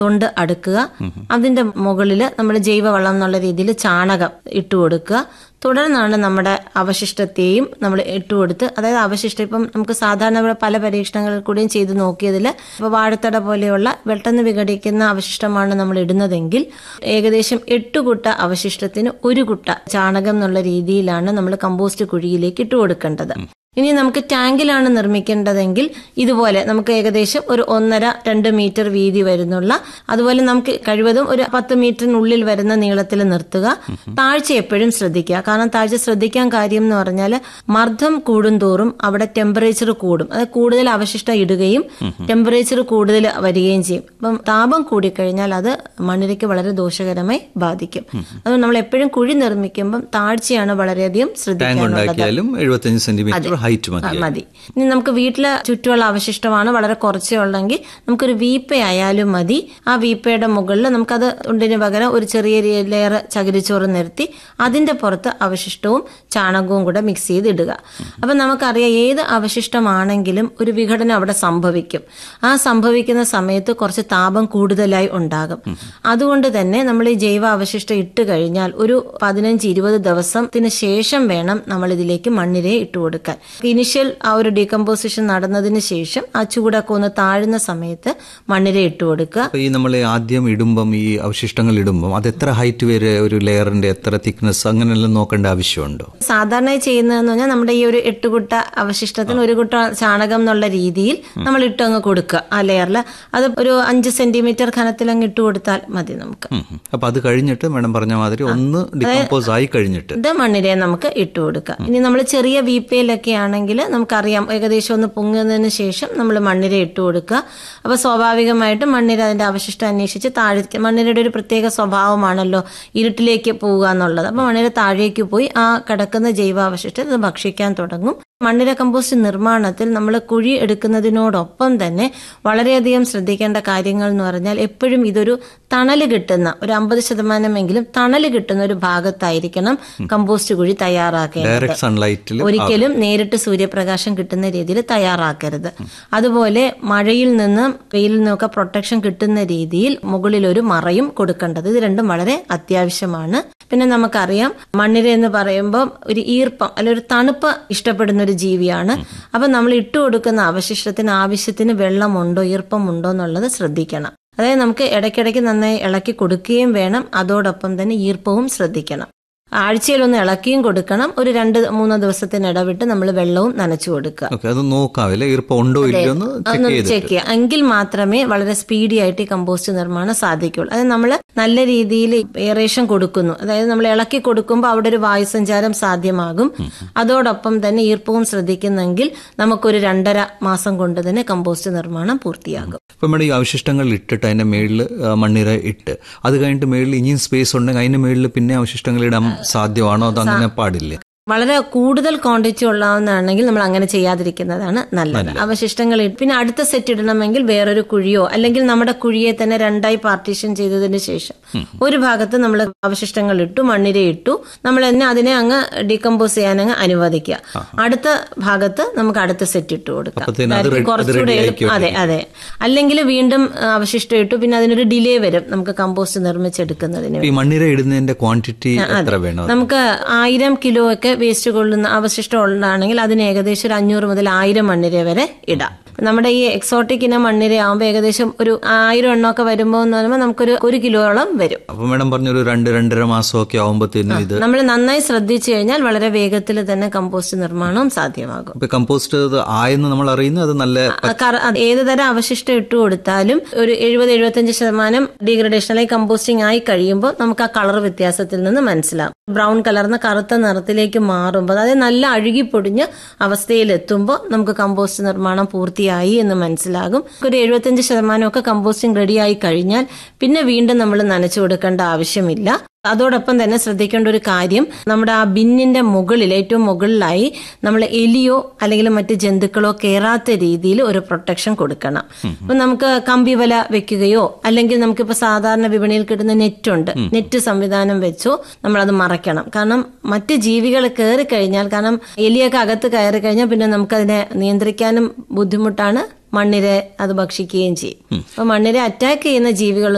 കൊണ്ട് അടുക്കുക അതിന്റെ മുകളിൽ നമ്മൾ ജൈവവളം എന്നുള്ള രീതിയിൽ ചാണകം ഇട്ട് കൊടുക്കുക തുടർന്നാണ് നമ്മുടെ അവശിഷ്ടത്തെയും നമ്മൾ ഇട്ടുകൊടുത്ത് അതായത് അവശിഷ്ടം ഇപ്പം നമുക്ക് സാധാരണ ഇവിടെ പല പരീക്ഷണങ്ങളിൽ കൂടിയും ചെയ്ത് നോക്കിയതിൽ ഇപ്പോൾ വാഴത്തട പോലെയുള്ള പെട്ടെന്ന് വിഘടിക്കുന്ന അവശിഷ്ടമാണ് നമ്മൾ ഇടുന്നതെങ്കിൽ ഏകദേശം എട്ട് കുട്ട അവശിഷ്ടത്തിന് ഒരു കുട്ട ചാണകം എന്നുള്ള രീതിയിലാണ് നമ്മൾ കമ്പോസ്റ്റ് കുഴിയിലേക്ക് ഇട്ട് കൊടുക്കേണ്ടത് ഇനി നമുക്ക് ടാങ്കിലാണ് നിർമ്മിക്കേണ്ടതെങ്കിൽ ഇതുപോലെ നമുക്ക് ഏകദേശം ഒരു ഒന്നര രണ്ട് മീറ്റർ വീതി വരുന്നുള്ള അതുപോലെ നമുക്ക് കഴിവതും ഒരു പത്ത് മീറ്ററിനുള്ളിൽ വരുന്ന നീളത്തിൽ നിർത്തുക താഴ്ച എപ്പോഴും ശ്രദ്ധിക്കുക കാരണം താഴ്ച ശ്രദ്ധിക്കാൻ കാര്യം എന്ന് പറഞ്ഞാൽ മർദ്ദം കൂടുന്തോറും അവിടെ ടെമ്പറേച്ചർ കൂടും അത് കൂടുതൽ അവശിഷ്ടം ഇടുകയും ടെമ്പറേച്ചർ കൂടുതൽ വരികയും ചെയ്യും അപ്പം താപം കൂടിക്കഴിഞ്ഞാൽ അത് മണ്ണിരയ്ക്ക് വളരെ ദോഷകരമായി ബാധിക്കും അതുകൊണ്ട് നമ്മൾ എപ്പോഴും കുഴി നിർമ്മിക്കുമ്പം താഴ്ചയാണ് വളരെയധികം ടാങ്ക് ശ്രദ്ധിക്കാനുള്ളത് ഉണ്ടാക്കിയാലും എഴുപത്തഞ്ച് സെന്റിമീറ്റർ ഹൈറ്റ് ആ, മതി മതി ഇനി നമുക്ക് വീട്ടിലെ ചുറ്റുമുള്ള അവശിഷ്ടമാണ് വളരെ കുറച്ചേ ഉള്ളെങ്കിൽ നമുക്കൊരു വീപ്പയായാലും മതി ആ വീപ്പയുടെ മുകളിൽ നമുക്കത് ഉണ്ടിന് പകരം ഒരു ചെറിയ ലെയർ ചകിരിച്ചോറ് നിരത്തി അതിന്റെ പുറത്ത് അവശിഷ്ടവും ചാണകവും കൂടെ മിക്സ് ചെയ്ത് ഇടുക അപ്പൊ നമുക്കറിയാം ഏത് അവശിഷ്ടമാണെങ്കിലും ഒരു വിഘടനം അവിടെ സംഭവിക്കും ആ സംഭവിക്കുന്ന സമയത്ത് കുറച്ച് താപം കൂടുതലായി ഉണ്ടാകും അതുകൊണ്ട് തന്നെ നമ്മൾ ഈ ജൈവ അവശിഷ്ടം ഇട്ട് കഴിഞ്ഞാൽ ഒരു പതിനഞ്ച് ഇരുപത് ദിവസത്തിന് ശേഷം വേണം നമ്മൾ ഇതിലേക്ക് മണ്ണിരയെ ഇട്ട് കൊടുക്കാൻ ഇനിഷ്യൽ ആ ഒരു ഡീകമ്പോസിഷൻ നടന്നതിന് ശേഷം ആ ചൂടൊക്കെ ഒന്ന് താഴുന്ന സമയത്ത് മണ്ണിര ഇട്ട് കൊടുക്കുക അപ്പൊ ഈ നമ്മൾ ആദ്യം ഇടുമ്പം ഈ അവശിഷ്ടങ്ങൾ ഇടുമ്പം അത് എത്ര ഹൈറ്റ് വരെ ഒരു ലെയറിന്റെ എത്ര തിക്നെസ് അങ്ങനെയെല്ലാം നോക്കേണ്ട ആവശ്യമുണ്ടോ സാധാരണയായി ചെയ്യുന്നതെന്ന് പറഞ്ഞാൽ നമ്മുടെ ഈ ഒരു എട്ട് കുട്ട അവശിഷ്ടത്തിന് ഒരു കുട്ട ചാണകം എന്നുള്ള രീതിയിൽ നമ്മൾ ഇട്ടങ്ങ് കൊടുക്കുക ആ ലെയറിൽ അത് ഒരു അഞ്ച് സെന്റിമീറ്റർ ഖനത്തിൽ അങ്ങ് ഇട്ട് കൊടുത്താൽ മതി നമുക്ക് ഉം ഉം. അപ്പൊ അത് കഴിഞ്ഞിട്ട് മാഡം പറഞ്ഞ മാതിരി ഒന്ന് ഡികമ്പോസ് ആയി കഴിഞ്ഞിട്ട് ഇത് മണ്ണിരയെ നമുക്ക് ഇട്ട് കൊടുക്കാം ഇനി നമ്മൾ ചെറിയ വീപ്പയിലൊക്കെ ആണെങ്കിൽ നമുക്കറിയാം ഏകദേശം ഒന്ന് പൊങ്ങുന്നതിന് ശേഷം നമ്മൾ മണ്ണിര ഇട്ട് കൊടുക്കുക അപ്പൊ സ്വാഭാവികമായിട്ടും മണ്ണിര അതിന്റെ അവശിഷ്ടം അന്വേഷിച്ച് താഴെ മണ്ണിരയുടെ ഒരു പ്രത്യേക സ്വഭാവമാണല്ലോ ഇരുട്ടിലേക്ക് പോവുക എന്നുള്ളത് അപ്പൊ മണ്ണിര താഴേക്ക് പോയി ആ കിടക്കുന്ന ജൈവാവശിഷ്ടം ഇത് ഭക്ഷിക്കാൻ തുടങ്ങും മണ്ണിര കമ്പോസ്റ്റ് നിർമ്മാണത്തിൽ നമ്മൾ കുഴി എടുക്കുന്നതിനോടൊപ്പം തന്നെ വളരെയധികം ശ്രദ്ധിക്കേണ്ട കാര്യങ്ങൾ എന്ന് പറഞ്ഞാൽ എപ്പോഴും ഇതൊരു തണല് കിട്ടുന്ന ഒരു അമ്പത് ശതമാനമെങ്കിലും തണല് കിട്ടുന്ന ഒരു ഭാഗത്തായിരിക്കണം കമ്പോസ്റ്റ് കുഴി തയ്യാറാക്കേണ്ടത് ഡയറക്റ്റ് സൺലൈറ്റിൽ ഒരിക്കലും നേരിട്ട് സൂര്യപ്രകാശം കിട്ടുന്ന രീതിയിൽ തയ്യാറാക്കരുത് അതുപോലെ മഴയിൽ നിന്നും വെയിലിൽ നിന്നൊക്കെ പ്രൊട്ടക്ഷൻ കിട്ടുന്ന രീതിയിൽ മുകളിൽ ഒരു മറയും കൊടുക്കേണ്ടത് ഇത് രണ്ടും വളരെ അത്യാവശ്യമാണ് പിന്നെ നമുക്കറിയാം മണ്ണിര എന്ന് പറയുമ്പോൾ ഒരു ഈർപ്പം അല്ല ഒരു തണുപ്പ് ഇഷ്ടപ്പെടുന്ന ഒരു ജീവിയാണ് അപ്പൊ നമ്മൾ ഇട്ടു കൊടുക്കുന്ന അവശിഷ്ടത്തിന് ആവശ്യത്തിന് വെള്ളമുണ്ടോ ഈർപ്പമുണ്ടോ എന്നുള്ളത് ശ്രദ്ധിക്കണം അതായത് നമുക്ക് ഇടയ്ക്കിടയ്ക്ക് നന്നായി ഇളക്കി കൊടുക്കുകയും വേണം അതോടൊപ്പം തന്നെ ഈർപ്പവും ശ്രദ്ധിക്കണം ആഴ്ചയിലൊന്ന് ഇളക്കിയും കൊടുക്കണം ഒരു രണ്ട് മൂന്ന് ദിവസത്തിന് ഇടവിട്ട് നമ്മൾ വെള്ളവും നനച്ചു കൊടുക്കുക ഓക്കെ അത് നോക്കാവില്ല ഈർപ്പം ഉണ്ടോ ഇല്ലയോ എന്ന് ചെക്ക് ഒന്ന് ചെയ്ത് ചെക്ക് ചെയ്യുക എങ്കിൽ മാത്രമേ വളരെ സ്പീഡി ആയിട്ട് ഈ കമ്പോസ്റ്റ് നിർമ്മാണം സാധിക്കുള്ളൂ അതായത് നമ്മൾ നല്ല രീതിയിൽ എയറേഷൻ കൊടുക്കുന്നു അതായത് നമ്മൾ ഇളക്കി കൊടുക്കുമ്പോൾ അവിടെ ഒരു വായുസഞ്ചാരം സാധ്യമാകും അതോടൊപ്പം തന്നെ ഈർപ്പവും ശ്രദ്ധിക്കുന്നെങ്കിൽ നമുക്കൊരു രണ്ടര മാസം കൊണ്ട് തന്നെ കമ്പോസ്റ്റ് നിർമ്മാണം പൂർത്തിയാകും ഇപ്പൊ നമ്മുടെ ഈ അവശിഷ്ടങ്ങൾ ഇട്ടിട്ട് അതിന്റെ മേളിൽ മണ്ണിര ഇട്ട് അത് കഴിഞ്ഞിട്ട് മേളിൽ ഇനിയും സ്പേസ് ഉണ്ടെങ്കിൽ അതിന്റെ മേളിൽ പിന്നെ അവശിഷ്ടങ്ങൾ ഇടാൻ സാധ്യമാണോ അത് അങ്ങനെ പാടില്ല വളരെ കൂടുതൽ ക്വാണ്ടിറ്റി ഉള്ളതാണെങ്കിൽ നമ്മൾ അങ്ങനെ ചെയ്യാതിരിക്കുന്നതാണ് നല്ലത് അവശിഷ്ടങ്ങൾ ഇട്ട് പിന്നെ അടുത്ത സെറ്റ് ഇടണമെങ്കിൽ വേറൊരു കുഴിയോ അല്ലെങ്കിൽ നമ്മുടെ കുഴിയെ തന്നെ രണ്ടായി പാർട്ടീഷൻ ചെയ്തതിന് ശേഷം ഒരു ഭാഗത്ത് നമ്മൾ അവശിഷ്ടങ്ങൾ ഇട്ടു മണ്ണിര ഇട്ടു നമ്മൾ തന്നെ അതിനെ അങ്ങ് ഡീകമ്പോസ് ചെയ്യാൻ അങ്ങ് അനുവദിക്കുക അടുത്ത ഭാഗത്ത് നമുക്ക് അടുത്ത സെറ്റ് ഇട്ട് കൊടുക്കാം അപ്പത്തേനും അത് അതായത് ready- അത് കുറച്ചുകൂടെ ready എളുപ്പം- അതെ അതെ അല്ലെങ്കിൽ വീണ്ടും ആ, അവശിഷ്ടം ഇട്ടു പിന്നെ അതിനൊരു ഡിലേ വരും നമുക്ക് കമ്പോസ്റ്റ് നിർമ്മിച്ചെടുക്കുന്നതിന് ഈ മണ്ണിര ഇടുന്നതിന്റെ ക്വാണ്ടിറ്റി എത്ര വേണം നമുക്ക് ആയിരം കിലോ ഒക്കെ വേസ്റ്റ് കൊള്ളുന്ന അവശിഷ്ടം ഉള്ളതാണെങ്കിൽ അതിന് ഏകദേശം ഒരു അഞ്ഞൂറ് മുതൽ ആയിരം മണ്ണിര വരെ ഇടാം നമ്മുടെ ഈ എക്സോട്ടിക് ഇനം മണ്ണിര ആകുമ്പോൾ ഏകദേശം ഒരു ആയിരം എണ്ണമൊക്കെ വരുമ്പോൾ എന്ന് പറയുമ്പോൾ നമുക്കൊരു ഒരു കിലോയോളം വരും അപ്പൊ മാഡം പറഞ്ഞൊരു രണ്ട് രണ്ടര മാസമൊക്കെ ആവുമ്പത്തേനും ഇത് നമ്മൾ നന്നായി ശ്രദ്ധിച്ചു കഴിഞ്ഞാൽ വളരെ വേഗത്തിൽ തന്നെ കമ്പോസ്റ്റ് നിർമ്മാണവും സാധ്യമാകും ഇപ്പൊ കമ്പോസ്റ്റ് ഇത് ആയെന്ന് നമ്മൾ അറിയുന്നത് അത് നല്ല ആ കറ- അത് ഏത് തരം അവശിഷ്ടം ഇട്ട് കൊടുത്താലും ഒരു എഴുപത് എഴുപത്തഞ്ച് ശതമാനം ഡീഗ്രഡേഷൻ അല്ലെങ്കിൽ കമ്പോസ്റ്റിംഗ് ആയി കഴിയുമ്പോൾ നമുക്ക് ആ കളർ വ്യത്യാസത്തിൽ നിന്ന് മനസ്സിലാവും ബ്രൗൺ കലർന്ന കറുത്ത നിറത്തിലേക്ക് മാറുമ്പോൾ അതായത് നല്ല അഴുകിപ്പൊടിഞ്ഞ അവസ്ഥയിലെത്തുമ്പോൾ നമുക്ക് കമ്പോസ്റ്റ് നിർമ്മാണം പൂർത്തിയായി എന്ന് മനസ്സിലാകും ഒരു എഴുപത്തഞ്ച് ശതമാനമൊക്കെ കമ്പോസ്റ്റിംഗ് റെഡിയായി കഴിഞ്ഞാൽ പിന്നെ വീണ്ടും നമ്മൾ നനച്ചു കൊടുക്കേണ്ട ആവശ്യമില്ല അതോടൊപ്പം തന്നെ ശ്രദ്ധിക്കേണ്ട ഒരു കാര്യം നമ്മുടെ ആ ബിന്നിന്റെ മുകളിൽ ഏറ്റവും മുകളിലായി നമ്മൾ എലിയോ അല്ലെങ്കിൽ മറ്റ് ജന്തുക്കളോ കയറാത്ത രീതിയിൽ ഒരു പ്രൊട്ടക്ഷൻ കൊടുക്കണം അപ്പൊ നമുക്ക് കമ്പി വല വെക്കുകയോ അല്ലെങ്കിൽ നമുക്കിപ്പോ സാധാരണ വിപണിയിൽ കിട്ടുന്ന നെറ്റ് ഉണ്ട് നെറ്റ് സംവിധാനം വെച്ചോ നമ്മൾ അത് മറയ്ക്കണം കാരണം മറ്റ് ജീവികൾ കയറി കഴിഞ്ഞാൽ കാരണം എലിയൊക്കെ അകത്ത് കയറി കഴിഞ്ഞാൽ പിന്നെ നമുക്കതിനെ നിയന്ത്രിക്കാനും ബുദ്ധിമുട്ടാണ് മണ്ണിരെ അത് ഭക്ഷിക്കുകയും ചെയ്യും അപ്പൊ മണ്ണിരെ അറ്റാക്ക് ചെയ്യുന്ന ജീവികൾ